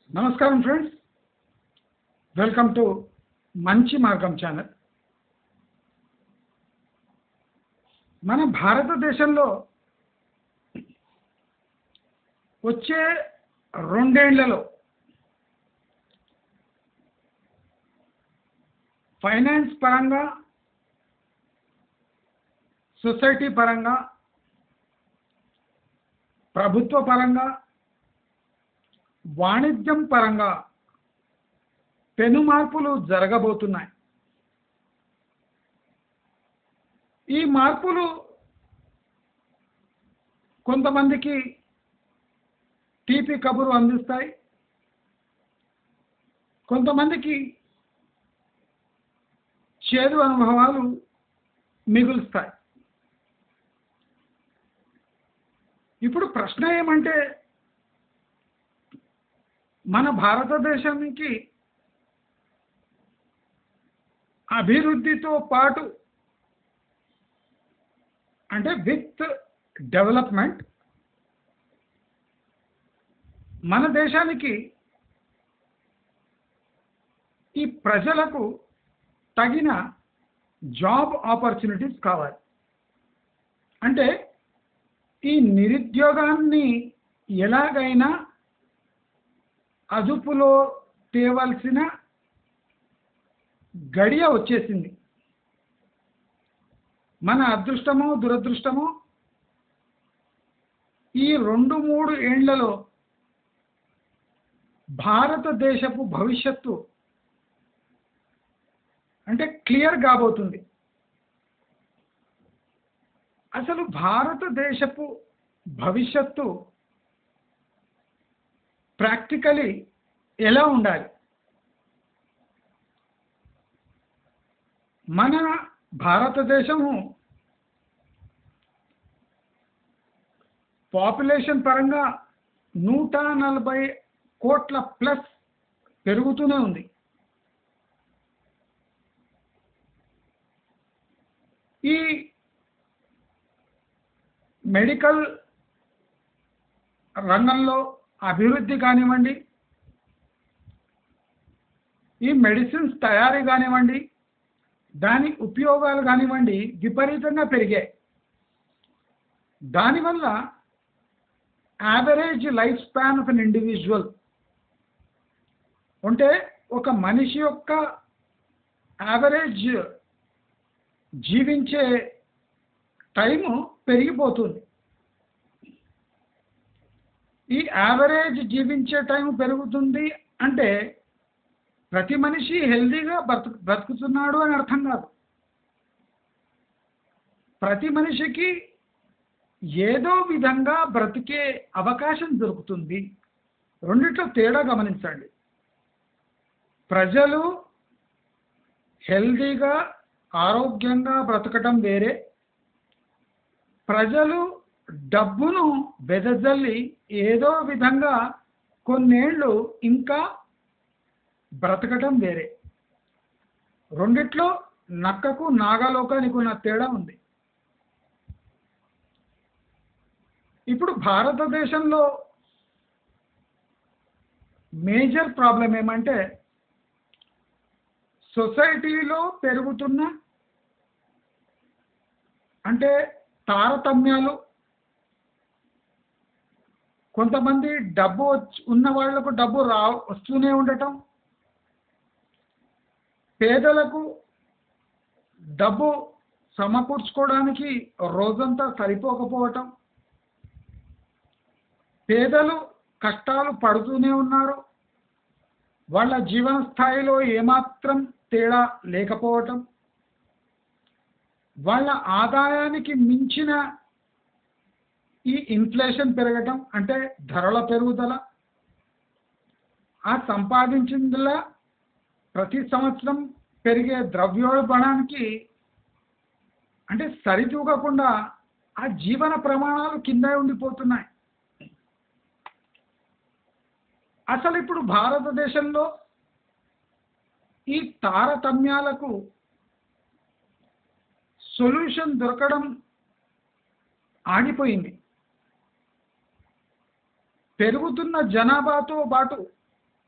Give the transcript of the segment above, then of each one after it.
నమస్కారం friends welcome to మంచి మార్గం ఛానల్ మన భారతదేశంలో వచ్చే రెండేళ్లలో ఫైనాన్స్ పరంగా సొసైటీ పరంగా ప్రభుత్వ పరంగా వాణిజ్యం పరంగా పెను మార్పులు జరగబోతున్నాయి ఈ మార్పులు కొంతమందికి తీపి కబురు అందిస్తాయి కొంతమందికి చేదు అనుభవాలు మిగులుస్తాయి ఇప్పుడు ప్రశ్న ఏమంటే మన భారతదేశానికి అభివృద్ధితో పాటు అంటే విత్ డెవలప్మెంట్ మన దేశానికి ఈ ప్రజలకు తగిన జాబ్ ఆపర్చునిటీస్ కావాలి అంటే ఈ నిరుద్యోగాన్ని ఎలాగైనా అదుపులో తేవలసిన గడియ వచ్చేసింది మన అదృష్టమో దురదృష్టమో ఈ రెండు మూడు ఏండ్లలో భారతదేశపు భవిష్యత్తు అంటే క్లియర్ కాబోతుంది అసలు భారతదేశపు భవిష్యత్తు ప్రాక్టికలీ ఎలా ఉండాలి మన భారతదేశము పాపులేషన్ పరంగా నూట నలభై కోట్ల ప్లస్ పెరుగుతూనే ఉంది ఈ మెడికల్ రంగంలో అభివృద్ధి కానివ్వండి ఈ మెడిసిన్స్ తయారీ కానివ్వండి దాని ఉపయోగాలు కానివ్వండి విపరీతంగా పెరిగాయి దానివల్ల average life span of an individual అంటే ఒక మనిషి యొక్క యావరేజ్ జీవించే టైము పెరిగిపోతుంది ఈ యావరేజ్ జీవించే టైం పెరుగుతుంది అంటే ప్రతి మనిషి హెల్దీగా బ్రతుకు బ్రతుకుతున్నాడు అని అర్థం కాదు ప్రతి మనిషికి ఏదో విధంగా బ్రతికే అవకాశం దొరుకుతుంది రెండిట్లో తేడా గమనించండి ప్రజలు హెల్దీగా ఆరోగ్యంగా బ్రతకటం వేరే ప్రజలు డబ్బును వెదజల్లి ఏదో విధంగా కొన్నేళ్ళు ఇంకా బ్రతకటం వేరే రెండిట్లో నక్కకు నాగలోకానికి ఉన్న తేడా ఉంది ఇప్పుడు భారతదేశంలో మేజర్ ప్రాబ్లం ఏమంటే సొసైటీలో పెరుగుతున్న అంటే తారతమ్యాలు కొంతమంది డబ్బు ఉన్న వాళ్లకు డబ్బు రా వస్తూనే ఉండటం పేదలకు డబ్బు సమకూర్చుకోవడానికి రోజంతా సరిపోకపోవటం పేదలు కష్టాలు పడుతూనే ఉన్నారు వాళ్ళ జీవన స్థాయిలో ఏమాత్రం తేడా లేకపోవటం వాళ్ళ ఆదాయానికి మించిన ఈ ఇన్ఫ్లేషన్ పెరగటం అంటే ధరల పెరుగుదల ఆ సంపాదించిందిలా ప్రతి సంవత్సరం పెరిగే ద్రవ్యోల్బణానికి అంటే సరితూగకుండా ఆ జీవన ప్రమాణాలు కింద ఉండిపోతున్నాయి అసలు ఇప్పుడు భారతదేశంలో ఈ తారతమ్యాలకు సొల్యూషన్ దొరకడం ఆగిపోయింది పెరుగుతున్న జనాభాతో పాటు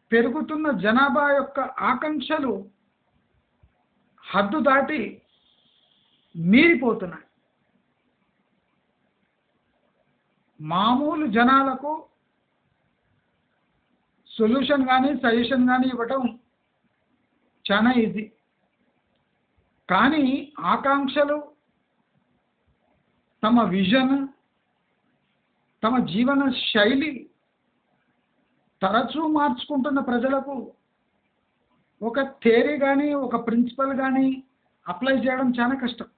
పెరుగుతున్న జనాభా యొక్క ఆకాంక్షలు హద్దు దాటి మీరిపోతున్నాయి మామూలు జనాలకు సొల్యూషన్ కానీ సజెషన్ కానీ ఇవ్వటం చాలా ఈజీ కానీ ఆకాంక్షలు తమ విజన్ తమ జీవన శైలి తరచూ మార్చుకుంటున్న ప్రజలకు ఒక థేరీ కానీ ఒక ప్రిన్సిపల్ కానీ అప్లై చేయడం చాలా కష్టం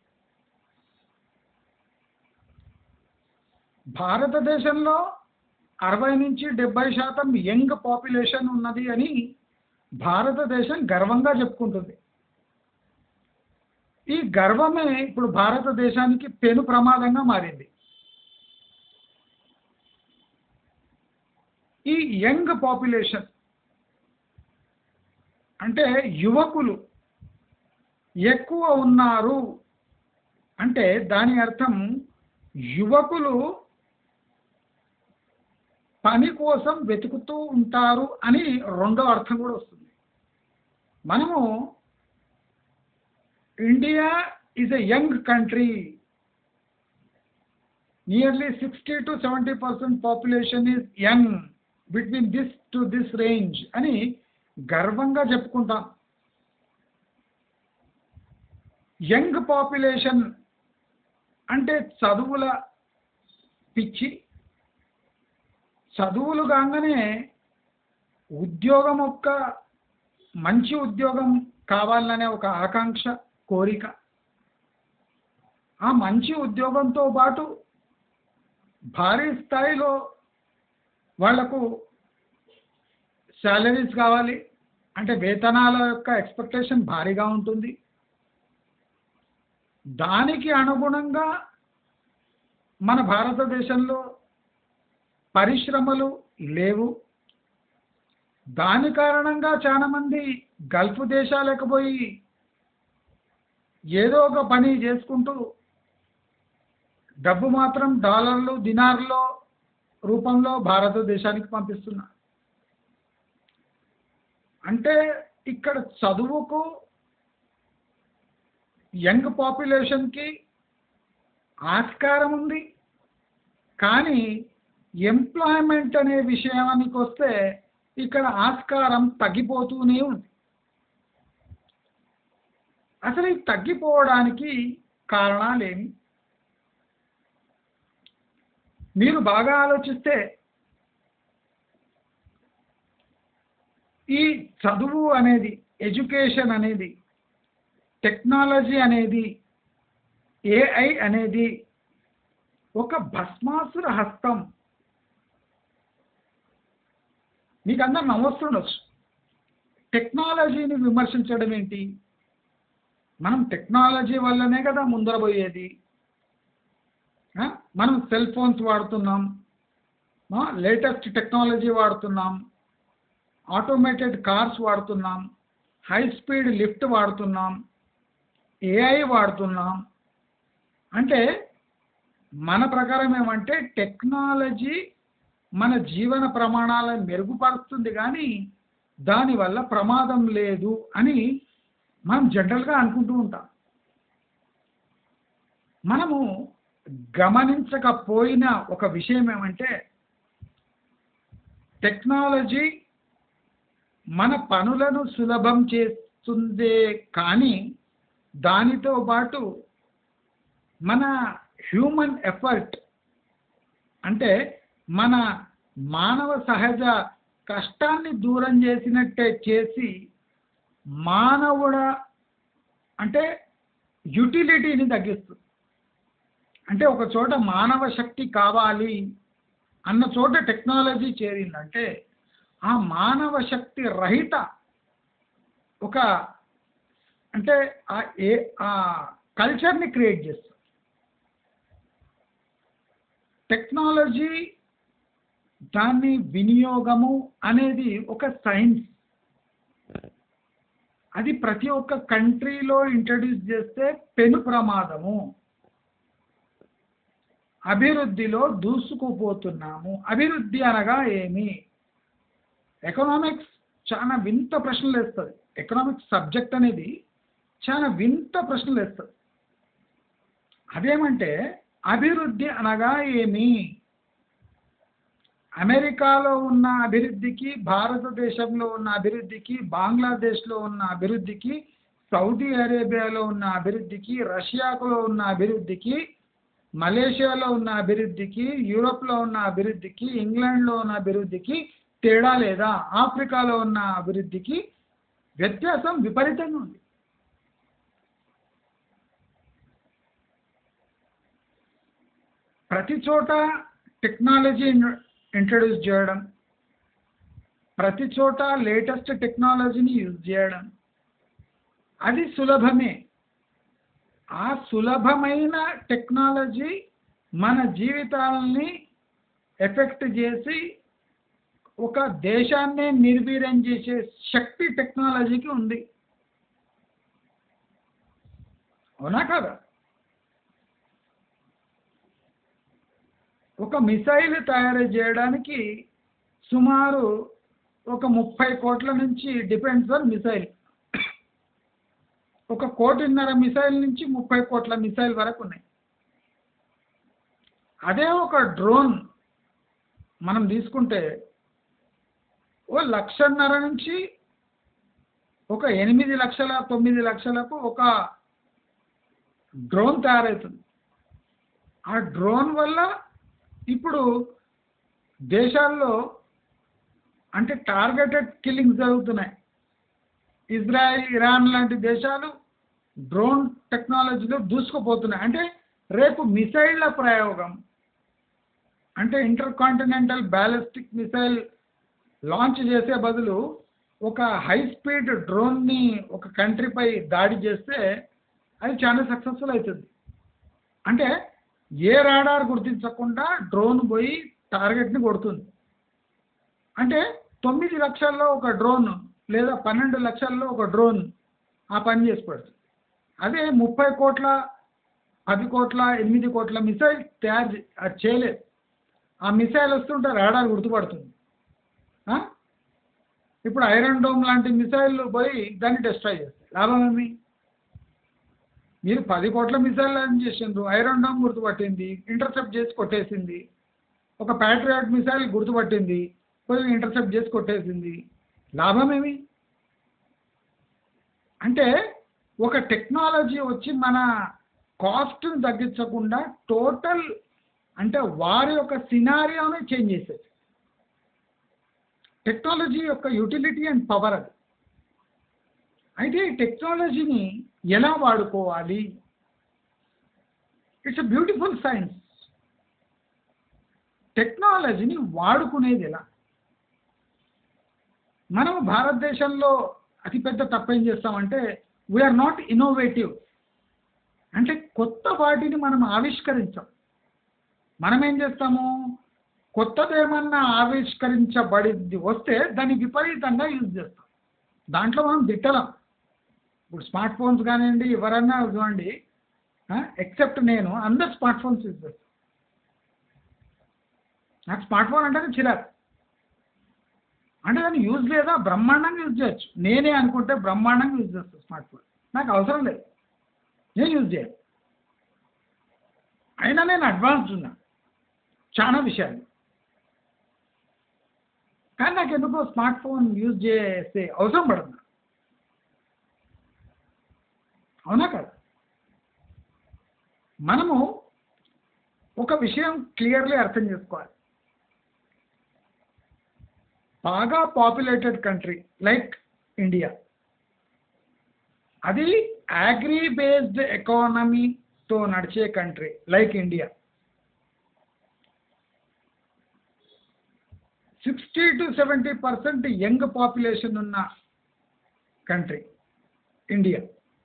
భారతదేశంలో అరవై నుంచి డెబ్బై శాతం యంగ్ పాపులేషన్ ఉన్నది అని భారతదేశం గర్వంగా చెప్పుకుంటుంది ఈ గర్వమే ఇప్పుడు భారతదేశానికి పెను ప్రమాదంగా మారింది ఈ యంగ్ పాపులేషన్ అంటే యువకులు ఎక్కువ ఉన్నారు అంటే దాని అర్థం యువకులు పని కోసం వెతుకుతూ ఉంటారు అని రెండో అర్థం కూడా వస్తుంది మనము India is a young country nearly sixty to seventy percent population is young between this to this range అని గర్వంగా చెప్పుకుంటాం యంగ్ పాపులేషన్ అంటే చదువుల పిచ్చి చదువులు కాగానే ఉద్యోగం ఒక్క మంచి ఉద్యోగం కావాలనే ఒక ఆకాంక్ష కోరిక ఆ మంచి ఉద్యోగంతో పాటు భారీ స్థాయిలో వాళ్లకు శాలరీస్ కావాలి అంటే వేతనాల యొక్క ఎక్స్పెక్టేషన్ భారీగా ఉంటుంది దానికి అనుగుణంగా మన భారతదేశంలో పరిశ్రమలు లేవు దాని కారణంగా చాలా మంది గల్ఫ్ దేశాలకు పోయి ఏదో ఒక పని చేసుకుంటూ డబ్బు మాత్రం డాలర్లు దినార్లో రూపంలో భారతదేశానికి పంపిస్తున్నారు అంటే ఇక్కడ చదువుకు యంగ్ పాపులేషన్కి ఆస్కారం ఉంది కానీ ఎంప్లాయ్మెంట్ అనే విషయానికి వస్తే ఇక్కడ ఆస్కారం తగ్గిపోతూనే ఉంది అసలు ఈ తగ్గిపోవడానికి కారణాలేమి మీరు బాగా ఆలోచిస్తే ఈ చదువు అనేది ఎడ్యుకేషన్ అనేది టెక్నాలజీ అనేది ఏఐ అనేది ఒక భస్మాసుర హస్తం మీకు అందరు నమస్తుండొచ్చు టెక్నాలజీని విమర్శించడం ఏంటి మనం టెక్నాలజీ వల్లనే కదా ముందర పోయేది ఆ? మనం సెల్ ఫోన్స్ వాడుతున్నాం లేటెస్ట్ టెక్నాలజీ వాడుతున్నాం ఆటోమేటెడ్ కార్స్ వాడుతున్నాం హై స్పీడ్ లిఫ్ట్ వాడుతున్నాం ఏఐ వాడుతున్నాం అంటే మన ప్రకారం ఏమంటే టెక్నాలజీ మన జీవన ప్రమాణాలను మెరుగుపరుస్తుంది కానీ దానివల్ల ప్రమాదం లేదు అని మనం జనరల్గా అనుకుంటూ ఉంటాం మనము గమనించకపోయిన ఒక విషయం ఏమంటే టెక్నాలజీ మన పనులను సులభం చేస్తుందే కానీ దానితో పాటు మన హ్యూమన్ ఎఫర్ట్ అంటే మన మానవ సహజ కష్టాన్ని దూరం చేసినట్టే చేసి మానవుడ అంటే యుటిలిటీని తగ్గిస్తుంది అంటే ఒక చోట మానవ శక్తి కావాలి అన్న చోట టెక్నాలజీ చేరిందంటే ఆ మానవ శక్తి రహిత ఒక అంటే ఆ ఏ ఆ కల్చర్ని క్రియేట్ చేస్తుంది టెక్నాలజీ దాని వినియోగము అనేది ఒక సైన్స్ అది ప్రతి ఒక్క కంట్రీలో ఇంట్రడ్యూస్ చేస్తే పెను ప్రమాదము అభివృద్ధిలో దూసుకుపోతున్నాము అభివృద్ధి అనగా ఏమి ఎకనామిక్స్ చాలా వింత ప్రశ్నలు వేస్తుంది ఎకనామిక్స్ సబ్జెక్ట్ అనేది చాలా వింత ప్రశ్నలు వేస్తుంది అదేమంటే అభివృద్ధి అనగా ఏమి అమెరికాలో ఉన్న అభివృద్ధికి భారతదేశంలో ఉన్న అభివృద్ధికి బంగ్లాదేశ్లో ఉన్న అభివృద్ధికి సౌదీ అరేబియాలో ఉన్న అభివృద్ధికి రష్యాలో ఉన్న అభివృద్ధికి మలేషియాలో ఉన్న అభివృద్ధికి యూరోప్లో ఉన్న అభివృద్ధికి ఇంగ్లాండ్లో ఉన్న అభివృద్ధికి తేడా లేదా ఆఫ్రికాలో ఉన్న అభివృద్ధికి వ్యత్యాసం విపరీతంగా ఉంది ప్రతి చోట టెక్నాలజీ ఇంట్రడ్యూస్ చేయడం ప్రతి చోట లేటెస్ట్ టెక్నాలజీని యూజ్ చేయడం అది సులభమే ఆ సులభమైన టెక్నాలజీ మన జీవితాలని ఎఫెక్ట్ చేసి ఒక దేశాన్నే నిర్వీర్యం చేసే శక్తి టెక్నాలజీకి ఉంది అవునా కదా ఒక మిసైల్ తయారు చేయడానికి సుమారు ఒక ముప్పై కోట్ల నుంచి డిపెండ్స్ ఆన్ మిసైల్ ఒక కోటిన్నర మిసైల్ నుంచి ముప్పై కోట్ల మిసైల్ వరకు ఉన్నాయి అదే ఒక డ్రోన్ మనం తీసుకుంటే ఓ లక్షన్నర నుంచి ఒక ఎనిమిది లక్షల తొమ్మిది లక్షలకు ఒక డ్రోన్ తయారవుతుంది ఆ డ్రోన్ వల్ల ఇప్పుడు దేశాల్లో అంటే టార్గెటెడ్ కిల్లింగ్స్ జరుగుతున్నాయి ఇజ్రాయెల్ ఇరాన్ లాంటి దేశాలు డ్రోన్ టెక్నాలజీలో దూసుకుపోతున్నాయి అంటే రేపు మిసైళ్ల ప్రయోగం అంటే intercontinental ballistic missile launch చేసే బదులు ఒక హై స్పీడ్ డ్రోన్ని ఒక కంట్రీపై దాడి చేస్తే అది చాలా సక్సెస్ఫుల్ అవుతుంది అంటే ఏ రాడార్ గుర్తించకుండా డ్రోన్ పోయి టార్గెట్ని కొడుతుంది అంటే తొమ్మిది లక్షల్లో ఒక డ్రోన్ లేదా పన్నెండు లక్షల్లో ఒక డ్రోన్ ఆ పని చేసి పెడుతుంది అదే ముప్పై కోట్ల పది కోట్ల ఎనిమిది కోట్ల మిసైల్ తయారు చే- అది చేయలేదు ఆ మిసైల్ వస్తుంటే రాడార్ గుర్తుపడుతుంది ఆ? ఇప్పుడు ఐరన్ డోమ్ లాంటి మిసైల్ పోయి దాన్ని డిస్ట్రాయ్ చేస్తాయి లాభం ఏమి మీరు పది కోట్ల మిసైల్ లాంచ్ చేసిండ్రు ఐరన్ డోమ్ గుర్తుపట్టింది ఇంటర్సెప్ట్ చేసి కొట్టేసింది ఒక ప్యాట్రియాట్ మిసైల్ గుర్తుపట్టింది పోయి ఇంటర్సెప్ట్ చేసి కొట్టేసింది లాభం ఏమి అంటే ఒక టెక్నాలజీ వచ్చి మన కాస్ట్ని తగ్గించకుండా టోటల్ అంటే వారి యొక్క సినారియోనే చేంజ్ చేసేది టెక్నాలజీ యొక్క యూటిలిటీ అండ్ పవర్ అది అయితే ఈ టెక్నాలజీని ఎలా వాడుకోవాలి ఇట్స్ ఎ బ్యూటిఫుల్ సైన్స్ టెక్నాలజీని వాడుకునేది ఎలా మనం భారతదేశంలో అతిపెద్ద తప్పేం చేస్తామంటే వీఆర్ నాట్ ఇన్నోవేటివ్ అంటే కొత్త వాటిని మనం ఆవిష్కరించాం మనం ఏం చేస్తాము కొత్తది ఏమన్నా ఆవిష్కరించబడింది వస్తే దాన్ని విపరీతంగా యూజ్ చేస్తాం దాంట్లో మనం దిట్టలం ఇప్పుడు స్మార్ట్ ఫోన్స్ కానివ్వండి ఎవరన్నా చూడండి ఎక్సెప్ట్ నేను అందరు స్మార్ట్ ఫోన్స్ యూజ్ చేస్తాం నాకు స్మార్ట్ ఫోన్ అంటే చిరాకు అంటే దాన్ని యూజ్ లేదా బ్రహ్మాండంగా యూజ్ చేయొచ్చు నేనే అనుకుంటే బ్రహ్మాండంగా యూజ్ చేస్తాను స్మార్ట్ ఫోన్ నాకు అవసరం లేదు నేను యూజ్ చేయను అయినా నేను అడ్వాన్స్ ఉన్నా చాలా విషయాలు కానీ నాకు ఎందుకో స్మార్ట్ ఫోన్ యూజ్ చేసే అవసరం పడదు నాకు. అవునా కదా మనము ఒక విషయం క్లియర్లీ అర్థం చేసుకోవాలి బాగా పాపులేటెడ్ కంట్రీ లైక్ ఇండియా అది అగ్రి బేస్డ్ ఎకానమీతో నడిచే country like India sixty to seventy percent young population ఉన్న కంట్రీ ఇండియా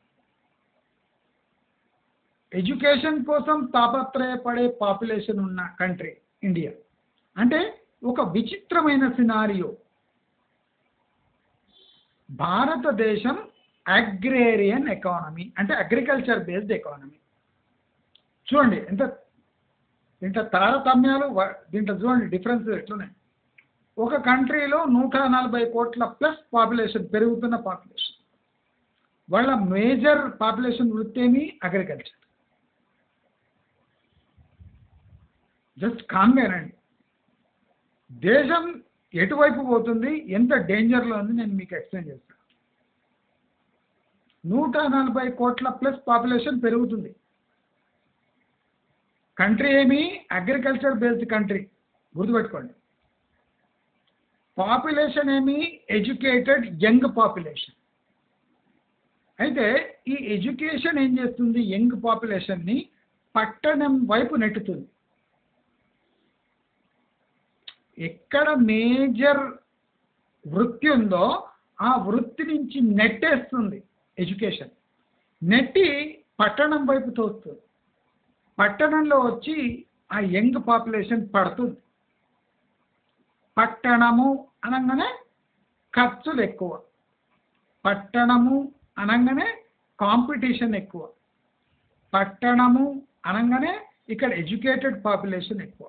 ఎడ్యుకేషన్ కోసం తాపత్రయపడే పాపులేషన్ ఉన్న కంట్రీ ఇండియా అంటే ఒక విచిత్రమైన సినారియో భారతదేశం అగ్రేరియన్ ఎకానమీ అంటే అగ్రికల్చర్ బేస్డ్ ఎకానమీ చూడండి ఎంత దీంట్లో తారతమ్యాలు వ- దీంట్లో చూడండి డిఫరెన్స్ ఎట్లున్నాయి ఒక కంట్రీలో నూట నలభై కోట్ల ప్లస్ పాపులేషన్ పెరుగుతున్న పాపులేషన్ వాళ్ళ మేజర్ పాపులేషన్ వృత్తి ఏమి అగ్రికల్చర్ జస్ట్ కామ్గానండి దేశం ఎటువైపు పోతుంది ఎంత డేంజర్లో ఉంది నేను మీకు ఎక్స్ప్లెయిన్ చేస్తాను నూట నలభై కోట్ల ప్లస్ పాపులేషన్ పెరుగుతుంది కంట్రీ ఏమి అగ్రికల్చర్ బేస్డ్ కంట్రీ గుర్తుపెట్టుకోండి పాపులేషన్ ఏమి ఎడ్యుకేటెడ్ యంగ్ పాపులేషన్ అయితే ఈ ఎడ్యుకేషన్ ఏం చేస్తుంది యంగ్ పాపులేషన్ని పట్టణం వైపు నెట్టుతుంది ఎక్కడ మేజర్ వృత్తి ఉందో ఆ వృత్తి నుంచి నెట్టేస్తుంది ఎడ్యుకేషన్ నెట్టి పట్టణం వైపు తోస్తుంది పట్టణంలో వచ్చి ఆ యంగ్ పాపులేషన్ పడుతుంది పట్టణము అనగానే ఖర్చులు ఎక్కువ పట్టణము అనగానే కాంపిటీషన్ ఎక్కువ పట్టణము అనగానే ఇక్కడ ఎడ్యుకేటెడ్ పాపులేషన్ ఎక్కువ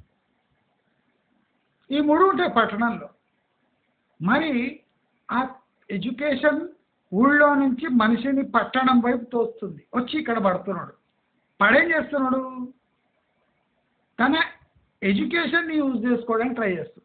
ఈ మూడు ఉంటాయి పట్టణంలో మరి ఆ ఎడ్యుకేషన్ ఊళ్ళో నుంచి మనిషిని పట్టణం వైపు తోస్తుంది వచ్చి ఇక్కడ పడుతున్నాడు పడేం చేస్తున్నాడు తన ఎడ్యుకేషన్ని యూజ్ చేసుకోవడానికి ట్రై చేస్తున్నాడు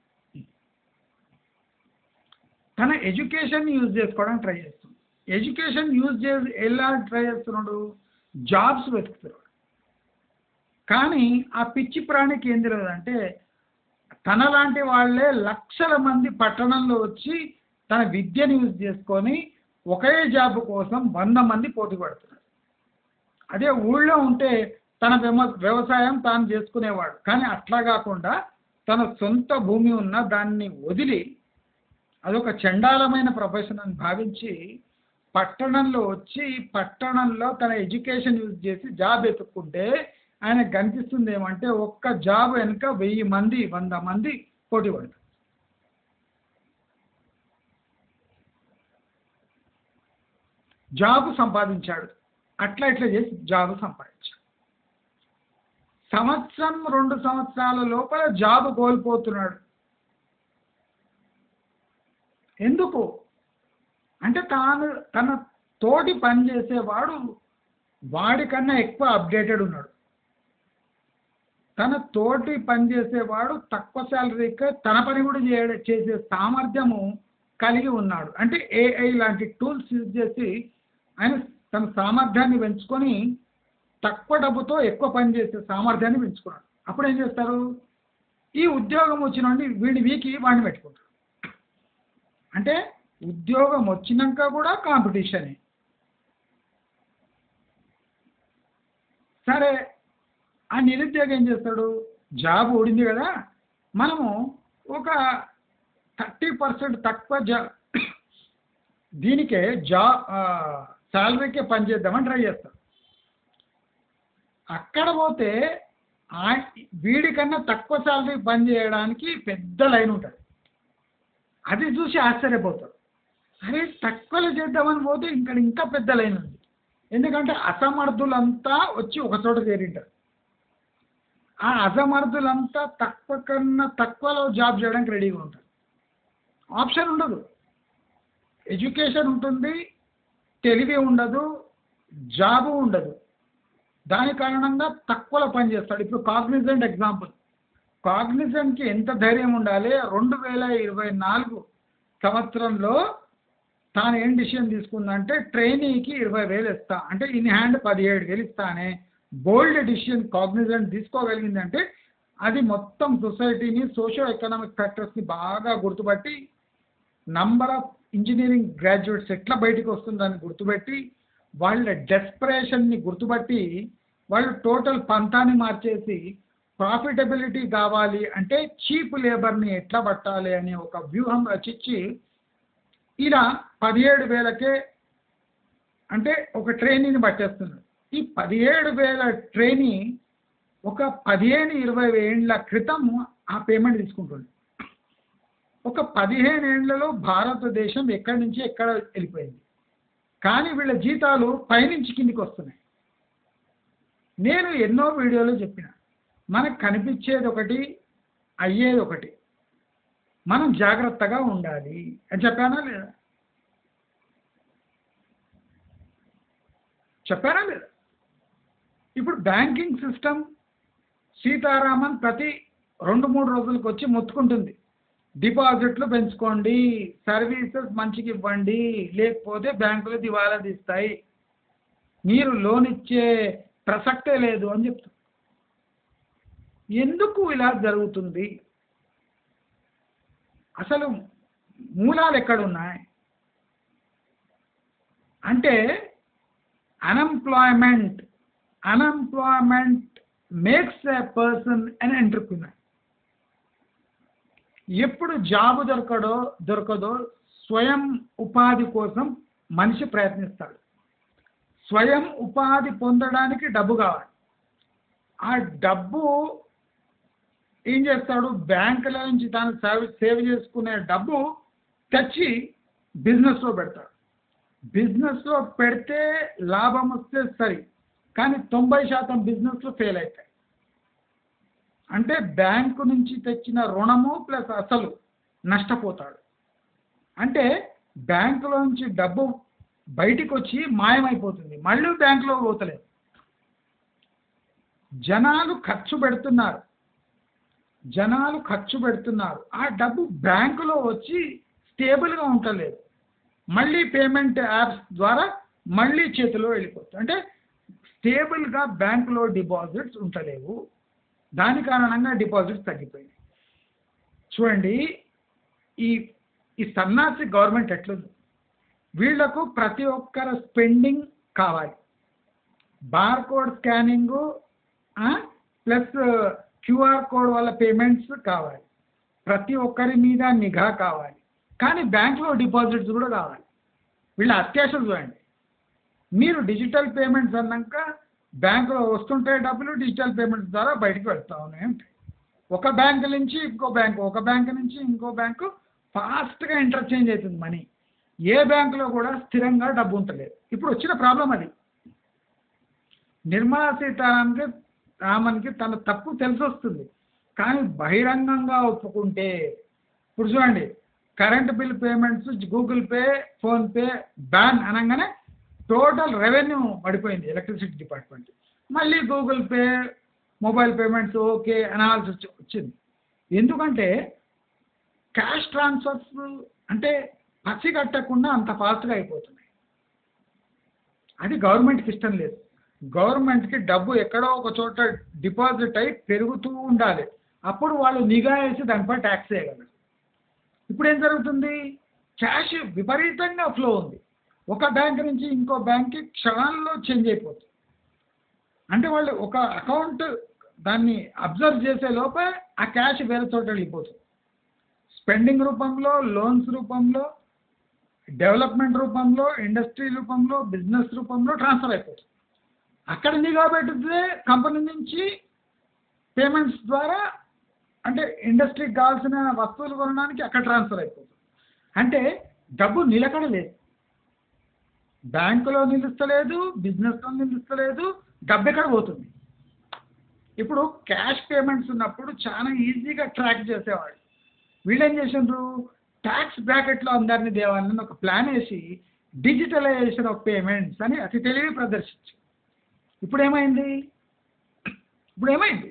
తన ఎడ్యుకేషన్ని యూజ్ చేసుకోవడానికి ట్రై చేస్తున్నాడు ఎడ్యుకేషన్ యూజ్ చేసి ఎలా ట్రై చేస్తున్నాడు జాబ్స్ వెతుకుతున్నాడు కానీ ఆ పిచ్చి ప్రాణికి ఏం తెలియదు అంటే తనలాంటి వాళ్ళే లక్షల మంది పట్టణంలో వచ్చి తన విద్యను యూజ్ చేసుకొని ఒకే జాబ్ కోసం వంద మంది పోటీ పడుతున్నారు అదే ఊళ్ళో ఉంటే తన వ్యవ- వ్యవసాయం తాను చేసుకునేవాడు కానీ అట్లా కాకుండా తన సొంత భూమి ఉన్న దాన్ని వదిలి అదొక చండాలమైన ప్రొఫెషన్ అని భావించి పట్టణంలో వచ్చి పట్టణంలో తన ఎడ్యుకేషన్ యూజ్ చేసి జాబ్ ఎత్తుక్కుంటే ఆయనకు కనిపిస్తుంది ఏమంటే ఒక్క జాబ్ వెనుక వెయ్యి మంది వంద మంది పోటీ పడతారు జాబ్ సంపాదించాడు అట్లా ఇట్లా చేసి జాబ్ సంపాదించాడు సంవత్సరం రెండు సంవత్సరాల లోపల జాబ్ కోల్పోతున్నాడు ఎందుకు అంటే తాను తన తోటి పని చేసేవాడు వాడికన్నా ఎక్కువ అప్డేటెడ్ ఉన్నాడు తన తోటి పని చేసేవాడు తక్కువ శాలరీకి తన పని కూడా చేయ చేసే సామర్థ్యము కలిగి ఉన్నాడు అంటే ఏఐ లాంటి టూల్స్ యూజ్ చేసి ఆయన తన సామర్థ్యాన్ని పెంచుకొని తక్కువ డబ్బుతో ఎక్కువ పని చేసే సామర్థ్యాన్ని పెంచుకున్నాడు అప్పుడు ఏం చేస్తారు ఈ ఉద్యోగం వచ్చిన వీడి వీకి వాడిని పెట్టుకుంటారు అంటే ఉద్యోగం వచ్చినాక కూడా కాంపిటీషనే సరే ఆ నిరుద్యోగం ఏం చేస్తాడు జాబ్ ఊడింది కదా మనము ఒక థర్టీ పర్సెంట్ తక్కువ జా దీనికే జా శాలరీకే పని చేద్దామని ట్రై చేస్తాం అక్కడ పోతే ఆ వీడికన్నా తక్కువ శాలరీ పని చేయడానికి పెద్ద లైన్ ఉంటుంది అది చూసి ఆశ్చర్యపోతాడు అరే తక్కువలో చేద్దామని పోతే ఇక్కడ ఇంకా పెద్ద లైన్ ఉంది ఎందుకంటే అసమర్థులంతా వచ్చి ఒక చోట చేరింటారు ఆ అసమర్థులంతా తక్కువ కన్నా తక్కువలో జాబ్ చేయడానికి రెడీగా ఉంటారు ఆప్షన్ ఉండదు ఎడ్యుకేషన్ ఉంటుంది తెలివి ఉండదు జాబు ఉండదు దాని కారణంగా తక్కువలో పని చేస్తాడు ఇప్పుడు కాగ్నిజెంట్ ఎగ్జాంపుల్ కాగ్నిజెంట్కి ఎంత ధైర్యం ఉండాలి రెండు వేల ఇరవై నాలుగు సంవత్సరంలో తాను ఏం డిసిషన్ తీసుకుందంటే ట్రైనీకి ఇరవై వేలు ఇస్తా అంటే ఇన్ హ్యాండ్ పదిహేడు వేలు ఇస్తానే బోల్డ్ డిసిషన్ కాగ్నిజెంట్ తీసుకోగలిగిందంటే అది మొత్తం సొసైటీని సోషో ఎకనామిక్ ఫ్యాక్టర్స్ని బాగా గుర్తుపట్టి నంబర్ ఆఫ్ ఇంజనీరింగ్ గ్రాడ్యుయేట్స్ ఎట్లా బయటకు వస్తుందని గుర్తుపెట్టి వాళ్ళ డెస్పరేషన్ని గుర్తుపట్టి వాళ్ళు టోటల్ పంతాన్ని మార్చేసి ప్రాఫిటబిలిటీ కావాలి అంటే చీప్ లేబర్ని ఎట్లా పట్టాలి అనే ఒక వ్యూహం రచించి ఇలా పదిహేడు వేలకే అంటే ఒక ట్రైనీని పట్టేస్తున్నారు ఈ పదిహేడు వేల ట్రైనీ ఒక పదిహేను ఇరవై ఏళ్ళ క్రితం ఆ పేమెంట్ తీసుకుంటుంది ఒక పదిహేను ఏళ్లలో భారతదేశం ఎక్కడి నుంచి ఎక్కడ వెళ్ళిపోయింది కానీ వీళ్ళ జీతాలు పైనుంచి కిందికి వస్తున్నాయి నేను ఎన్నో వీడియోలో చెప్పిన మనకు కనిపించేది ఒకటి అయ్యేది ఒకటి మనం జాగ్రత్తగా ఉండాలి అని చెప్పానా లేదా చెప్పారా లేదా ఇప్పుడు బ్యాంకింగ్ సిస్టమ్ సీతారామన్ ప్రతి రెండు మూడు రోజులకు వచ్చి మొత్తుకుంటుంది డిపాజిట్లు పెంచుకోండి సర్వీసెస్ మంచిగా ఇవ్వండి లేకపోతే బ్యాంకులు దివాలా తీస్తాయి మీరు లోన్ ఇచ్చే ప్రసక్తే లేదు అని చెప్తారు ఎందుకు ఇలా జరుగుతుంది అసలు మూలాలు ఎక్కడున్నాయి అంటే unemployment unemployment makes a person అని ఎంట్రుకున్నాయి ఎప్పుడు జాబు దొరకడో దొరకదో స్వయం ఉపాధి కోసం మనిషి ప్రయత్నిస్తాడు స్వయం ఉపాధి పొందడానికి డబ్బు కావాలి ఆ డబ్బు ఏం చేస్తాడు బ్యాంకుల నుంచి తాను సేవ్ సేవ్ చేసుకునే డబ్బు తెచ్చి బిజినెస్లో పెడతాడు బిజినెస్లో పెడితే లాభం వస్తే సరి కానీ తొంభై శాతం బిజినెస్లు ఫెయిల్ అవుతాయి అంటే బ్యాంకు నుంచి తెచ్చిన రుణము ప్లస్ అసలు నష్టపోతాడు అంటే బ్యాంకులో నుంచి డబ్బు బయటికి వచ్చి మాయమైపోతుంది మళ్ళీ బ్యాంకులో పోతలేదు జనాలు ఖర్చు పెడుతున్నారు జనాలు ఖర్చు పెడుతున్నారు ఆ డబ్బు బ్యాంకులో వచ్చి స్టేబుల్గా ఉండలేదు మళ్ళీ పేమెంట్ యాప్స్ ద్వారా మళ్ళీ చేతిలో వెళ్ళిపోతుంది అంటే స్టేబుల్గా బ్యాంకులో డిపాజిట్స్ ఉంటలేవు దాని కారణంగా డిపాజిట్స్ తగ్గిపోయినాయి చూడండి ఈ ఈ సన్నాసి గవర్నమెంట్ ఎట్లుంది వీళ్లకు ప్రతి ఒక్కరి స్పెండింగ్ కావాలి bar code scanning plus QR code వల్ల పేమెంట్స్ కావాలి ప్రతి ఒక్కరి మీద నిఘా కావాలి కానీ బ్యాంక్లో డిపాజిట్స్ కూడా కావాలి వీళ్ళ అత్యాశలు చూడండి మీరు డిజిటల్ పేమెంట్స్ అన్నాక బ్యాంకులో వస్తుంటాయి డబ్బులు డిజిటల్ పేమెంట్స్ ద్వారా బయటకు వెళ్తా ఉన్నాయి ఉంటాయి ఒక బ్యాంక్ నుంచి ఇంకో బ్యాంకు ఒక బ్యాంక్ నుంచి ఇంకో బ్యాంకు ఫాస్ట్గా ఇంటర్చేంజ్ అవుతుంది మనీ ఏ బ్యాంకులో కూడా స్థిరంగా డబ్బు ఉంటలేదు ఇప్పుడు వచ్చిన ప్రాబ్లం అది నిర్మలా సీతారామన్కి రామన్కి తన తప్పు తెలిసి వస్తుంది కానీ బహిరంగంగా ఒప్పుకుంటే ఇప్పుడు చూడండి current bill payments Google Pay PhonePe ban అనగానే టోటల్ రెవెన్యూ పడిపోయింది ఎలక్ట్రిసిటీ డిపార్ట్మెంట్ మళ్ళీ Google Pay mobile payments okay అనాల్సి వచ్చి వచ్చింది ఎందుకంటే క్యాష్ ట్రాన్స్ఫర్స్ అంటే పసి కట్టకుండా అంత ఫాస్ట్గా అయిపోతున్నాయి అది గవర్నమెంట్కి ఇష్టం లేదు గవర్నమెంట్కి డబ్బు ఎక్కడో ఒక చోట డిపాజిట్ అయి పెరుగుతూ ఉండాలి అప్పుడు వాళ్ళు నిఘా వేసి దానిపై ట్యాక్స్ వేయగలరు ఇప్పుడు ఏం జరుగుతుంది క్యాష్ విపరీతంగా ఫ్లో ఉంది ఒక బ్యాంక్ నుంచి ఇంకో బ్యాంక్కి క్షణాల్లో చేంజ్ అయిపోతుంది అంటే వాళ్ళు ఒక అకౌంట్ దాన్ని అబ్జర్వ్ చేసే లోపే ఆ క్యాష్ వేరే చోట వెళ్ళిపోతుంది స్పెండింగ్ రూపంలో లోన్స్ రూపంలో డెవలప్మెంట్ రూపంలో ఇండస్ట్రీ రూపంలో బిజినెస్ రూపంలో ట్రాన్స్ఫర్ అయిపోతుంది అక్కడ నిఘా పెడితే కంపెనీ నుంచి పేమెంట్స్ ద్వారా అంటే ఇండస్ట్రీకి కావాల్సిన వస్తువులు కొనడానికి అక్కడ ట్రాన్స్ఫర్ అయిపోతుంది అంటే డబ్బు నిలకడ లేదు బ్యాంకులో నిలుస్తలేదు బిజినెస్లో నిలుస్తలేదు డబ్బు ఎక్కడ పోతుంది ఇప్పుడు క్యాష్ పేమెంట్స్ ఉన్నప్పుడు చాలా ఈజీగా ట్రాక్ చేసేవాళ్ళు వీళ్ళు ఏం చేసిండ్రు ట్యాక్స్ బ్రాకెట్లో అందరినీ దేవాలని ఒక ప్లాన్ వేసి డిజిటలైజేషన్ ఆఫ్ పేమెంట్స్ అని అతి తెలివి ప్రదర్శించి ఇప్పుడు ఏమైంది ఇప్పుడు ఏమైంది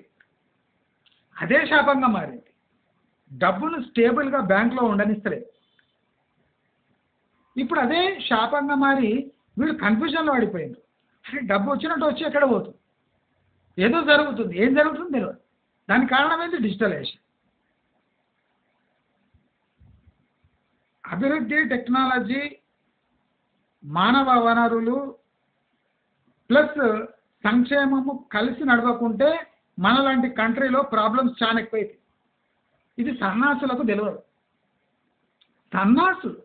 అదే శాపంగా మారింది డబ్బును స్టేబుల్గా బ్యాంక్లో ఉండనిస్తలేదు ఇప్పుడు అదే శాపంగా మారి వీళ్ళు కన్ఫ్యూజన్లో పడిపోయింది అరే డబ్బు వచ్చినట్టు వచ్చి ఎక్కడ పోతుంది ఏదో జరుగుతుంది ఏం జరుగుతుంది తెలియదు దానికి కారణం ఏంటి డిజిటలైజేషన్ అభివృద్ధి టెక్నాలజీ మానవ వనరులు ప్లస్ సంక్షేమము కలిసి నడవకుంటే మనలాంటి కంట్రీలో ప్రాబ్లమ్స్ చాలా ఎక్కువైతాయి ఇది సన్నాసులకు తెలియదు సన్నాసులు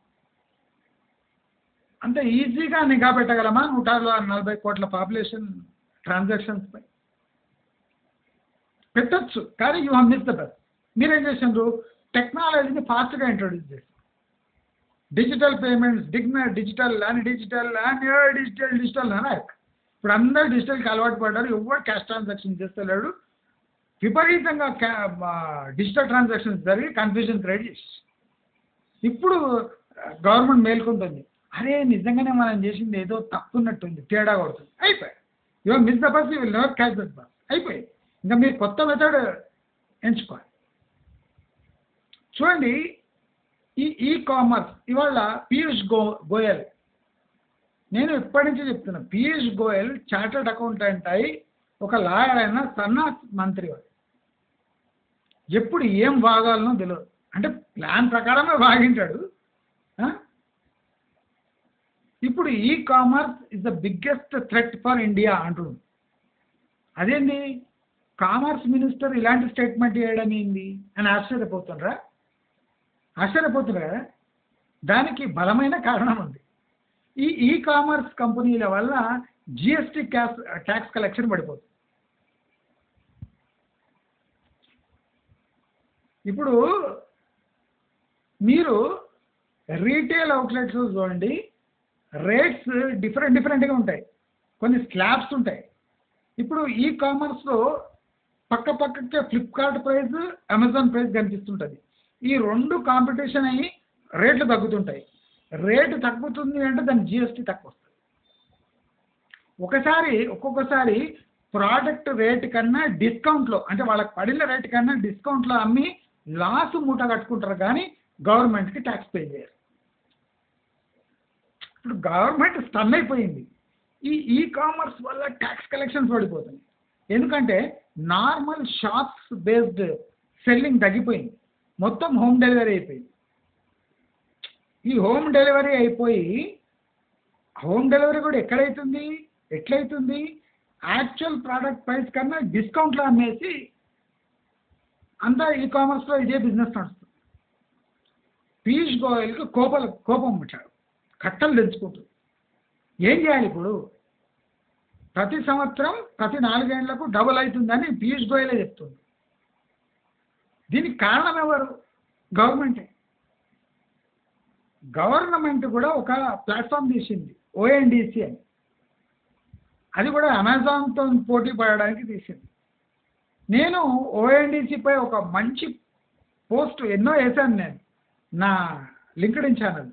అంత ఈజీగా నిఘా పెట్టగలమా నూట నలభై కోట్ల పాపులేషన్ ట్రాన్సాక్షన్స్ పై పెట్టచ్చు కానీ యూ మిస్ ద బెస్ట్ మీరేం చేసిండ్రు టెక్నాలజీని ఫాస్ట్గా ఇంట్రొడ్యూస్ చేశారు డిజిటల్ పేమెంట్స్ డిగ్న డిజిటల్ అని డిజిటల్ అని డిజిటల్ డిజిటల్ అని ఇప్పుడు అందరూ డిజిటల్కి అలవాటు పడ్డారు ఎవరు క్యాష్ ట్రాన్సాక్షన్ చేస్తలేడు విపరీతంగా డిజిటల్ ట్రాన్సాక్షన్స్ జరిగి కన్ఫ్యూజన్ క్రియేట్ చేసి ఇప్పుడు గవర్నమెంట్ మేల్కొంటుంది అరే నిజంగానే మనం చేసింది ఏదో తప్పున్నట్టుంది తేడా కొడుతుంది అయిపోయి ఇవో miss the bus will never catch that bus అయిపోయి ఇంకా మీరు కొత్త మెథడ్ ఎంచుకోవాలి చూడండి ఈ ఈ కామర్స్ ఇవాళ పీయూష్ గో గోయల్ నేను ఎప్పటి నుంచి చెప్తున్నా పీయూష్ గోయల్ చార్టర్డ్ అకౌంటెంట్ అయి ఒక లాయర్ అయిన సన్నా మంత్రి వాడు ఎప్పుడు ఏం వాగాలనో తెలియదు అంటే ప్లాన్ ప్రకారమే వాగింటాడు ఆ? ఇప్పుడు e commerce is the biggest threat for India అంటున్నాడు అదేంది కామర్స్ మినిస్టర్ ఇలాంటి స్టేట్మెంట్ చేయడం ఏంది అని ఆశ్చర్యపోతుండ్రా ఆశ్చర్యపోతున్నారు కదా దానికి బలమైన కారణం ఉంది ఈ ఈ కామర్స్ కంపెనీల వల్ల జిఎస్టీ క్యాస్ ట్యాక్స్ కలెక్షన్ పడిపోతుంది ఇప్పుడు మీరు రీటైల్ అవుట్లెట్స్ చూడండి రేట్స్ డిఫరెంట్ డిఫరెంట్గా ఉంటాయి కొన్ని స్లాబ్స్ ఉంటాయి ఇప్పుడు ఈ కామర్స్లో పక్క పక్కకే ఫ్లిప్కార్ట్ ప్రైస్ అమెజాన్ ప్రైస్ కనిపిస్తుంటుంది ఈ రెండు కాంపిటీషన్ అయ్యి రేట్లు తగ్గుతుంటాయి రేటు తగ్గుతుంది అంటే దాని జిఎస్టీ తక్కువ వస్తుంది ఒకసారి ఒక్కొక్కసారి ప్రోడక్ట్ రేట్ కన్నా డిస్కౌంట్లో అంటే వాళ్ళకి పడిన రేట్ కన్నా డిస్కౌంట్లో అమ్మి లాస్ మూట కట్టుకుంటారు కానీ గవర్నమెంట్కి ట్యాక్స్ పే చేయరు ఇప్పుడు గవర్నమెంట్ స్టన్ అయిపోయింది ఈ ఈ కామర్స్ వల్ల ట్యాక్స్ కలెక్షన్స్ పడిపోతుంది ఎందుకంటే నార్మల్ షాప్స్ బేస్డ్ సెల్లింగ్ తగ్గిపోయింది మొత్తం హోమ్ డెలివరీ అయిపోయింది ఈ హోమ్ డెలివరీ అయిపోయి హోమ్ డెలివరీ కూడా ఎక్కడైతుంది ఎట్లయితుంది యాక్చువల్ ప్రోడక్ట్ ప్రైస్ కన్నా డిస్కౌంట్లో అమ్మేసి అంతా ఈ కామర్స్లో ఇదే బిజినెస్ నడుస్తుంది పీయూష్ గోయల్కి కోపల కోపం వచ్చాడు కట్టలు తెంచుకుంటుంది ఏం చేయాలి ఇప్పుడు ప్రతి సంవత్సరం ప్రతి నాలుగేళ్లకు డబుల్ అవుతుందని పీయూష్ గోయలే చెప్తుంది దీనికి కారణం ఎవరు గవర్నమెంటే గవర్నమెంట్ కూడా ఒక ప్లాట్ఫామ్ తీసింది ఓఎన్డిసి అని అది కూడా అమెజాన్తో పోటీ పడడానికి తీసింది నేను ఓఎన్డిసిపై ఒక మంచి పోస్ట్ ఎన్నో వేశాను నేను నా LinkedIn channel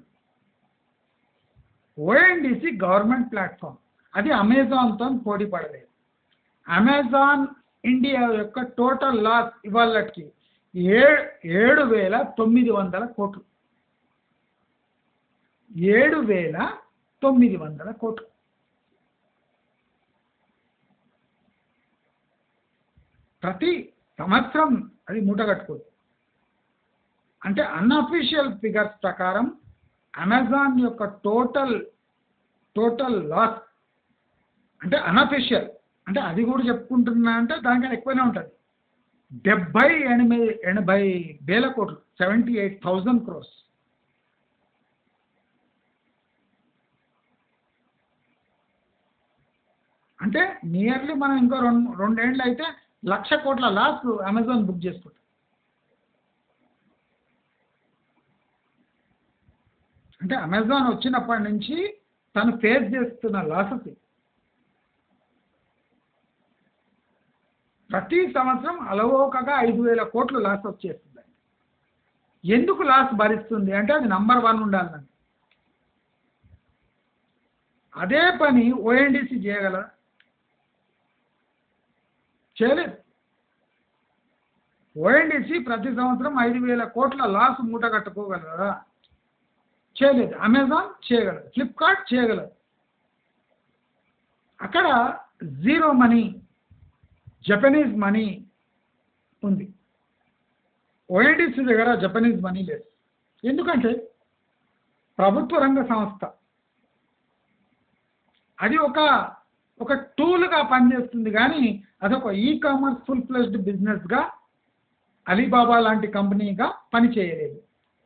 ONDC government platform అది అమెజాన్తో పోటీ పడలేదు అమెజాన్ ఇండియా యొక్క టోటల్ లాస్ ఇవాళకి ఏ ఏడు వేల తొమ్మిది వందల కోట్లు ఏడు వేల తొమ్మిది వందల కోట్లు ప్రతి సంవత్సరం అది మూట కట్టుకోదు అంటే అన్అఫీషియల్ ఫిగర్స్ ప్రకారం అమెజాన్ యొక్క టోటల్ టోటల్ లాస్ అంటే అన్అఫీషియల్ అంటే అది కూడా చెప్పుకుంటున్నా అంటే దానికన్నా ఎక్కువనే ఉంటుంది డెబ్బై ఎనిమిది ఎనభై వేల కోట్లు సెవెంటీ ఎయిట్ థౌజండ్ క్రోర్స్ అంటే నియర్లీ మనం ఇంకో రెండు రెండేళ్ళు అయితే లక్ష కోట్ల లాస్ అమెజాన్ బుక్ చేసుకుంటాం అంటే అమెజాన్ వచ్చినప్పటి నుంచి తను ఫేస్ చేస్తున్న లాసెస్ ప్రతి సంవత్సరం అలవోకగా ఐదు వేల కోట్లు లాస్ వచ్చేస్తుంది ఎందుకు లాస్ భరిస్తుంది అంటే అది నంబర్ వన్ ఉండాలని అదే పని ఓఎన్డీసీ చేయగలరా చేయలేదు ఓఎన్డీసీ ప్రతి సంవత్సరం ఐదు వేల కోట్ల లాస్ మూట కట్టుకోగలరా చేయలేదు అమెజాన్ చేయగలదు ఫ్లిప్కార్ట్ చేయగలదు అక్కడ జీరో మనీ జపనీస్ మనీ ఉంది ఓఎన్డీసీ దగ్గర జపనీస్ మనీ లేదు ఎందుకంటే ప్రభుత్వ రంగ సంస్థ అది ఒక ఒక టూల్గా పనిచేస్తుంది కానీ అదొక ఈ కామర్స్ ఫుల్ ఫ్లెజ్డ్ బిజినెస్గా అలీబాబా లాంటి కంపెనీగా పనిచేయలేదు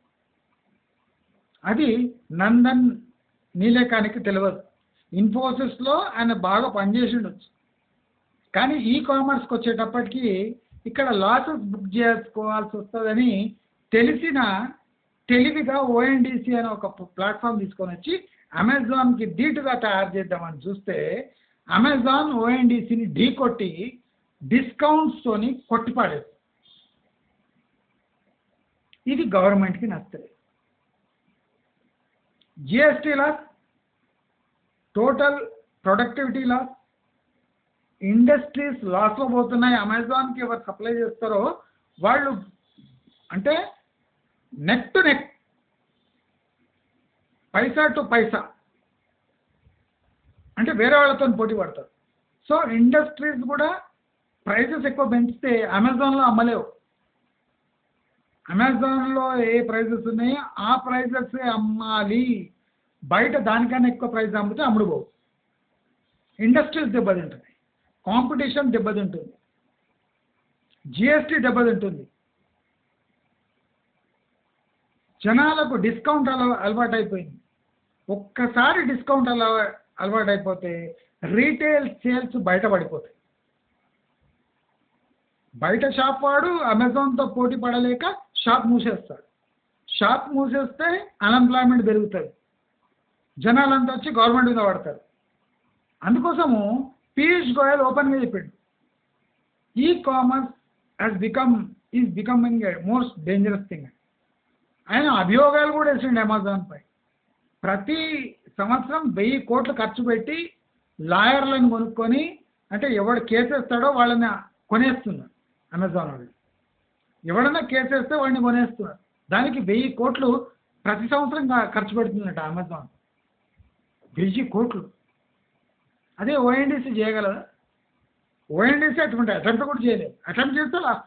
అది నందన్ నీలేకానికి తెలియదు ఇన్ఫోసిస్లో ఆయన బాగా పనిచేసి ఉండొచ్చు కానీ ఈ కామర్స్కి వచ్చేటప్పటికి ఇక్కడ లాసెస్ బుక్ చేసుకోవాల్సి వస్తుందని తెలిసిన తెలివిగా ఓఎన్డీసీ అనే ఒక ప్లాట్ఫామ్ తీసుకొని వచ్చి అమెజాన్కి ధీటుగా తయారు చేద్దామని చూస్తే అమెజాన్ ఓఎన్డీసీని ఢీ కొట్టి డిస్కౌంట్స్తోని కొట్టిపాడేది ఇది గవర్నమెంట్కి నచ్చలేదు GST loss total productivity loss industries లాస్లో పోతున్నాయి అమెజాన్కి ఎవరు సప్లై చేస్తారో వాళ్ళు అంటే neck to neck paisa to paisa అంటే వేరే వాళ్ళతో పోటీ పడతారు సో ఇండస్ట్రీస్ కూడా ప్రైసెస్ ఎక్కువ పెంచితే అమెజాన్లో అమ్మలేవు అమెజాన్లో ఏ ప్రైజెస్ ఉన్నాయో ఆ ప్రైజెస్ అమ్మాలి బయట దానికన్నా ఎక్కువ ప్రైస్ అమ్మితే అమ్ముడు పోవు ఇండస్ట్రీస్ దెబ్బతింటుంది కాంపిటీషన్ దెబ్బతింటుంది జిఎస్టీ దెబ్బతింటుంది జనాలకు డిస్కౌంట్ అలవా అలవాటు అయిపోయింది ఒక్కసారి డిస్కౌంట్ అలవా అలవాటు అయిపోతే రీటైల్ సేల్స్ బయటపడిపోతాయి బయట షాప్ వాడు అమెజాన్తో పోటీ పడలేక షాప్ మూసేస్తాడు షాప్ మూసేస్తే అన్ఎంప్లాయ్మెంట్ పెరుగుతుంది జనాలంతా వచ్చి గవర్నమెంట్ మీద పడతారు అందుకోసము పీయూష్ గోయల్ ఓపెన్గా చెప్పాడు e commerce has become is becoming a most dangerous thing ఆయన అభియోగాలు కూడా వేసిండు అమెజాన్పై ప్రతి సంవత్సరం వెయ్యి కోట్లు ఖర్చు పెట్టి లాయర్లను కొనుక్కొని అంటే ఎవడు కేసేస్తాడో వాళ్ళని కొనేస్తున్నారు అమెజాన్ వాళ్ళు ఎవడన్నా కేసేస్తే వాడిని కొనేస్తున్నారు దానికి వెయ్యి కోట్లు ప్రతి సంవత్సరం కా- ఖర్చు పెడుతుందట అమెజాన్ వెయ్యి కోట్లు అదే ఓఎన్డీసీ చేయగలదా ఓఎన్డీసీ అటువంటి అటెంప్ట్ కూడా చేయలేదు అటెంప్ట్ చేస్తే లాస్ట్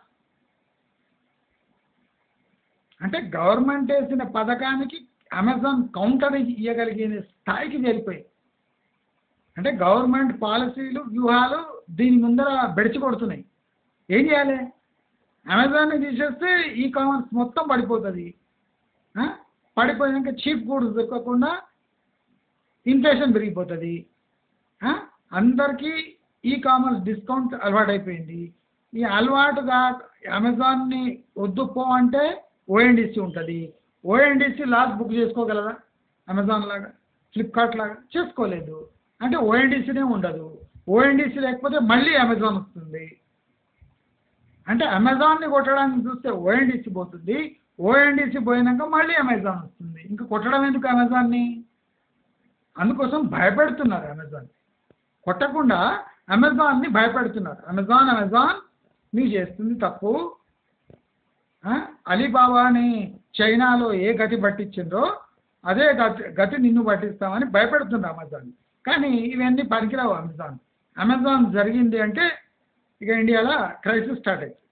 అంటే గవర్నమెంట్ వేసిన పథకానికి అమెజాన్ కౌంటర్ ఇవ్వగలిగిన స్థాయికి చేరిపోయి అంటే గవర్నమెంట్ పాలసీలు వ్యూహాలు దీని ముందర బెడిచి కొడుతున్నాయి ఏం చేయాలి అమెజాన్ని తీసేస్తే ఈ కామర్స్ మొత్తం పడిపోతుంది ఆ? పడిపోయాక చీప్ గూడ్స్ దొరకకుండా ఇన్ఫ్లేషన్ పెరిగిపోతుంది ఆ? అందరికీ ఈ కామర్స్ డిస్కౌంట్ అలవాటైపోయింది ఈ అలవాటుగా అమెజాన్ని వద్దు పో అంటే ఓఎన్డీసీ ఉంటుంది ఓఎన్డీసీ లాస్ట్ బుక్ చేసుకోగలదా అమెజాన్ లాగా ఫ్లిప్కార్ట్ లాగా చేసుకోలేదు అంటే ఓఎన్డీసీనే ఉండదు ఓఎన్డీసీ లేకపోతే మళ్ళీ అమెజాన్ వస్తుంది అంటే అమెజాన్ని కొట్టడానికి చూస్తే ఓఎన్డీసీ పోతుంది ఓఎన్డీసీ పోయినాక మళ్ళీ అమెజాన్ వస్తుంది ఇంకా కొట్టడం ఎందుకు అమెజాన్ని అందుకోసం భయపెడుతున్నారు అమెజాన్ కొట్టకుండా అమెజాన్ని భయపెడుతున్నారు అమెజాన్ అమెజాన్ నీ చేస్తుంది తప్పు ఆ? అలీబాబాని చైనాలో ఏ గతి పట్టించిందో అదే గతి గతి నిన్ను పట్టిస్తామని భయపెడుతున్నారు అమెజాన్ కానీ ఇవన్నీ పనికిరావు అమెజాన్ అమెజాన్ జరిగింది అంటే ఇక ఇండియాలో క్రైసిస్ స్టార్ట్ అవుతుంది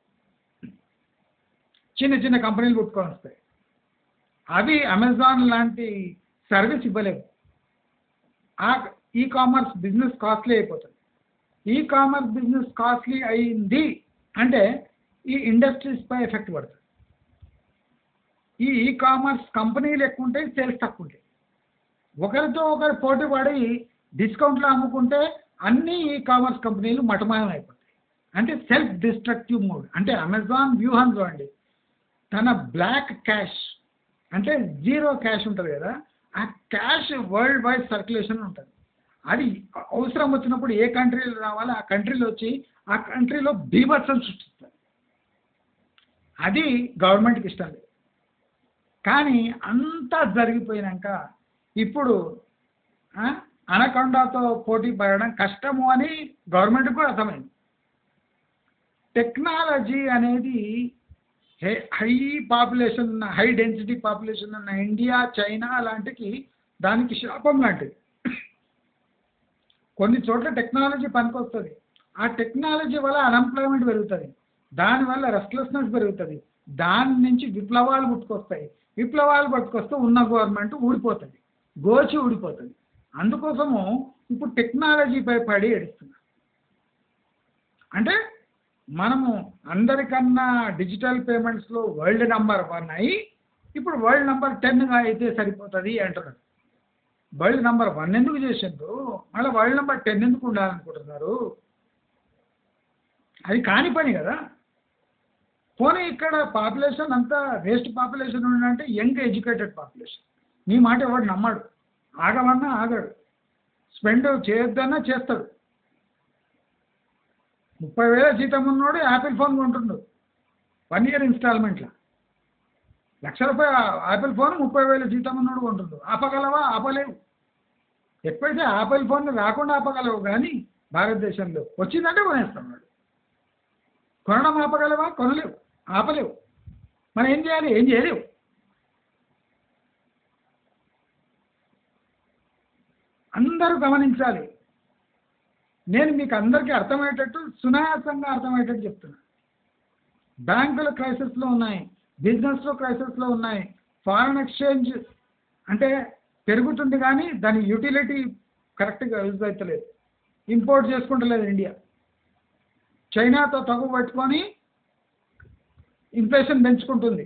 చిన్న చిన్న కంపెనీలు పుట్టుకొని వస్తాయి అవి అమెజాన్ లాంటి సర్వీస్ ఇవ్వలేవు ఆ ఈ కామర్స్ బిజినెస్ కాస్ట్లీ అయిపోతుంది ఈ కామర్స్ బిజినెస్ కాస్ట్లీ అయింది అంటే ఈ ఇండస్ట్రీస్ పై ఎఫెక్ట్ పడుతుంది ఈ ఈ కామర్స్ కంపెనీలు ఎక్కువ ఉంటాయి సేల్స్ తక్కువ ఉంటాయి ఒకరితో ఒకరు పోటీ పడి డిస్కౌంట్లో అమ్ముకుంటే అన్ని ఈ కామర్స్ కంపెనీలు మటమాయం అయిపోతాయి అంటే సెల్ఫ్ డిస్ట్రక్టివ్ మోడ్ అంటే అమెజాన్ వ్యూహం చూడండి తన బ్లాక్ క్యాష్ అంటే జీరో క్యాష్ ఉంటుంది కదా ఆ క్యాష్ వరల్డ్ వైడ్ సర్క్యులేషన్ ఉంటుంది అది అవసరం వచ్చినప్పుడు ఏ కంట్రీలో రావాలో ఆ కంట్రీలో వచ్చి ఆ కంట్రీలో బీభత్సం సృష్టిస్తారు అది గవర్నమెంట్కి ఇష్టం లేదు కానీ అంతా జరిగిపోయినాక ఇప్పుడు ఆ, అనకొండతో పోటీ పడడం కష్టము అని గవర్నమెంట్కి కూడా అర్థమైంది టెక్నాలజీ అనేది హై పాపులేషన్ ఉన్న హై డెన్సిటీ పాపులేషన్ ఉన్న ఇండియా చైనా లాంటికి దానికి శాపం లాంటిది కొన్ని చోట్ల టెక్నాలజీ పనికొస్తుంది ఆ టెక్నాలజీ వల్ల అన్ఎంప్లాయ్మెంట్ పెరుగుతుంది దానివల్ల రెస్ట్లెస్నెస్ పెరుగుతుంది దాని నుంచి విప్లవాలు పుట్టుకొస్తాయి విప్లవాలు పట్టుకొస్తే ఉన్న గవర్నమెంట్ ఊడిపోతుంది గోచి ఊడిపోతుంది అందుకోసము ఇప్పుడు టెక్నాలజీపై పడి ఏడుస్తున్నారు అంటే మనము అందరికన్నా డిజిటల్ పేమెంట్స్లో వరల్డ్ నెంబర్ వన్ అయ్యి ఇప్పుడు వరల్డ్ నెంబర్ టెన్గా అయితే సరిపోతుంది అంటున్నారు వరల్డ్ నెంబర్ వన్ ఎందుకు చేసిండ్రు మళ్ళీ వరల్డ్ నెంబర్ టెన్ ఎందుకు ఉండాలనుకుంటున్నారు అది కాని పని కదా పోనీ ఇక్కడ పాపులేషన్ అంతా వేస్ట్ పాపులేషన్ ఉండంటే యంగ్ ఎడ్యుకేటెడ్ పాపులేషన్ నీ మాట ఎవడు నమ్మడు ఆగమన్నా ఆగడు స్పెండ్ చేయొద్దన్నా చేస్తాడు ముప్పై వేల జీతం ఉన్నోడు యాపిల్ ఫోన్ కొంటుండు వన్ ఇయర్ ఇన్స్టాల్మెంట్లో లక్ష రూపాయల యాపిల్ ఫోన్ ముప్పై వేల జీతం ఉన్నోడు కొంటుండు ఆపగలవా ఆపలేవు ఎప్పుడైతే యాపిల్ ఫోన్ రాకుండా ఆపగలవు కానీ భారతదేశంలో వచ్చిందంటే కొనేస్తున్నాడు కొనడం ఆపగలవా కొనలేవు ఆపలేవు మనం ఏం చేయాలి ఏం చేయలేవు అందరూ గమనించాలి నేను మీకు అందరికీ అర్థమయ్యేటట్టు సునాయాసంగా అర్థమయ్యేటట్టు చెప్తున్నా బ్యాంకుల క్రైసిస్లో ఉన్నాయి బిజినెస్లో క్రైసిస్లో ఉన్నాయి ఫారెన్ ఎక్స్చేంజ్ అంటే పెరుగుతుంది కానీ దాని యూటిలిటీ కరెక్ట్గా యూజ్ అవుతలేదు ఇంపోర్ట్ చేసుకుంటలేదు ఇండియా చైనాతో తగు పెట్టుకొని ఇన్ఫ్లేషన్ పెంచుకుంటుంది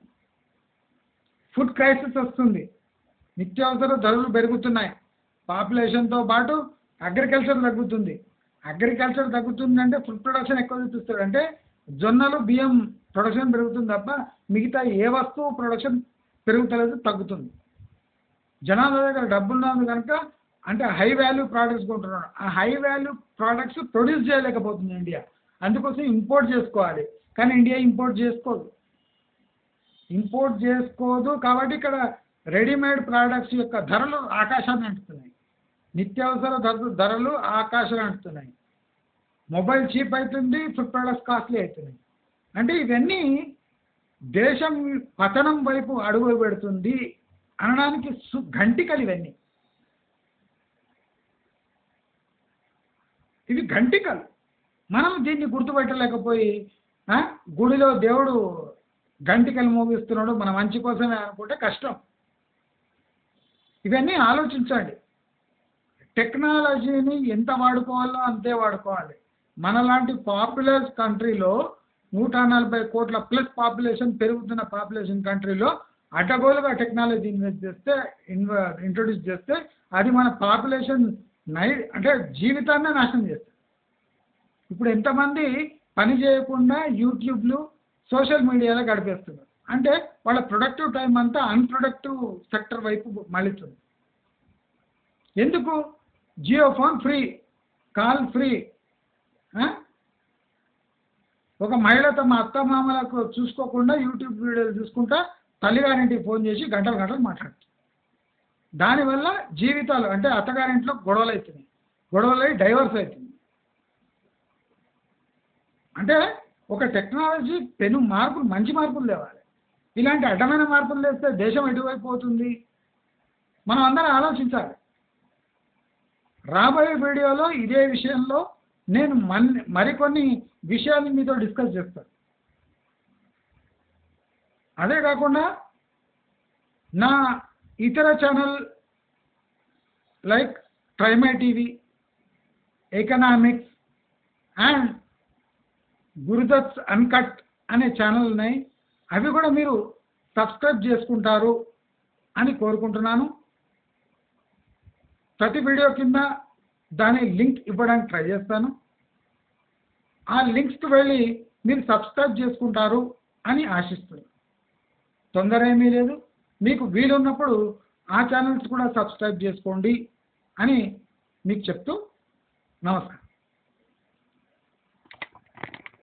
ఫుడ్ క్రైసిస్ వస్తుంది నిత్యావసర ధరలు పెరుగుతున్నాయి పాపులేషన్తో పాటు అగ్రికల్చర్ తగ్గుతుంది అగ్రికల్చర్ తగ్గుతుంది అంటే ఫుడ్ ప్రొడక్షన్ ఎక్కువ చూపిస్తారు అంటే జొన్నలు బియ్యం ప్రొడక్షన్ పెరుగుతుంది తప్ప మిగతా ఏ వస్తువు ప్రొడక్షన్ పెరుగుతలేదు తగ్గుతుంది జనాల దగ్గర డబ్బులు ఉన్నది కనుక అంటే హై వాల్యూ ప్రోడక్ట్స్ కొంటున్నాడు ఆ హై వాల్యూ ప్రోడక్ట్స్ ప్రొడ్యూస్ చేయలేకపోతుంది ఇండియా అందుకోసం ఇంపోర్ట్ చేసుకోవాలి కానీ ఇండియా ఇంపోర్ట్ చేసుకోదు ఇంపోర్ట్ చేసుకోదు కాబట్టి ఇక్కడ రెడీమేడ్ ప్రోడక్ట్స్ యొక్క ధరలు ఆకాశాన్ని అంటున్నాయి నిత్యావసర ధర ధరలు ఆకాశాన్ని అంటున్నాయి మొబైల్ చీప్ అవుతుంది ఫుడ్ ప్రొడక్ట్స్ కాస్ట్లీ అవుతున్నాయి అంటే ఇవన్నీ దేశం పతనం వైపు అడుగు పెడుతుంది అనడానికి సు గంటికలు ఇవన్నీ ఇవి గంటికలు మనం దీన్ని గుర్తుపెట్టలేకపోయి ఆ, గుడిలో దేవుడు గంటికలు మోగిస్తున్నాడు మన మంచి కోసమే అనుకుంటే కష్టం ఇవన్నీ ఆలోచించండి టెక్నాలజీని ఎంత వాడుకోవాలో అంతే వాడుకోవాలి మనలాంటి పాపులర్ కంట్రీలో నూట నలభై కోట్ల ప్లస్ పాపులేషన్ పెరుగుతున్న పాపులేషన్ కంట్రీలో అడ్డగోలుగా టెక్నాలజీ ఇన్వెస్ట్ చేస్తే ఇన్వ ఇంట్రొడ్యూస్ చేస్తే అది మన పాపులేషన్ నై అంటే జీవితాన్నే నాశనం చేస్తుంది ఇప్పుడు ఎంతమంది పని చేయకుండా యూట్యూబ్లు సోషల్ మీడియాలో గడిపేస్తున్నారు అంటే వాళ్ళ ప్రొడక్టివ్ టైం అంతా అన్ప్రొడక్టివ్ సెక్టర్ వైపు మళ్ళుతుంది ఎందుకు Jio phone free call free ఆ? ఒక మహిళ తమ అత్తమామలకు చూసుకోకుండా యూట్యూబ్ వీడియోలు చూసుకుంటా తల్లిగారింటికి ఫోన్ చేసి గంటలు గంటలు మాట్లాడుతుంది దానివల్ల జీవితాలు అంటే అత్తగారింట్లో గొడవలు అవుతున్నాయి గొడవలు అయి డైవర్స్ అవుతుంది అంటే ఒక టెక్నాలజీ పెను మార్పులు మంచి మార్పులు తేవాలి ఇలాంటి అడ్డమైన మార్పులు తెస్తే దేశం ఎటువైపు పోతుంది మనం అందరం ఆలోచించాలి రాబోయే వీడియోలో ఇదే విషయంలో నేను మన్ మరికొన్ని విషయాలు మీతో డిస్కస్ చేస్తాను అదే కాకుండా నా ఇతర ఛానల్ లైక్ ట్రైమై TV economics and Gurudatt's uncut అనే ఛానల్ ఉన్నాయి అవి కూడా మీరు సబ్స్క్రైబ్ చేసుకుంటారు అని కోరుకుంటున్నాను ప్రతి వీడియో కింద దాని లింక్ ఇవ్వడానికి ట్రై చేస్తాను ఆ లింక్స్కి వెళ్ళి మీరు సబ్స్క్రైబ్ చేసుకుంటారు అని ఆశిస్తున్నాను తొందర ఏమీ లేదు మీకు వీలున్నప్పుడు ఆ ఛానల్స్ కూడా సబ్స్క్రైబ్ చేసుకోండి అని మీకు చెప్తూ నమస్కారం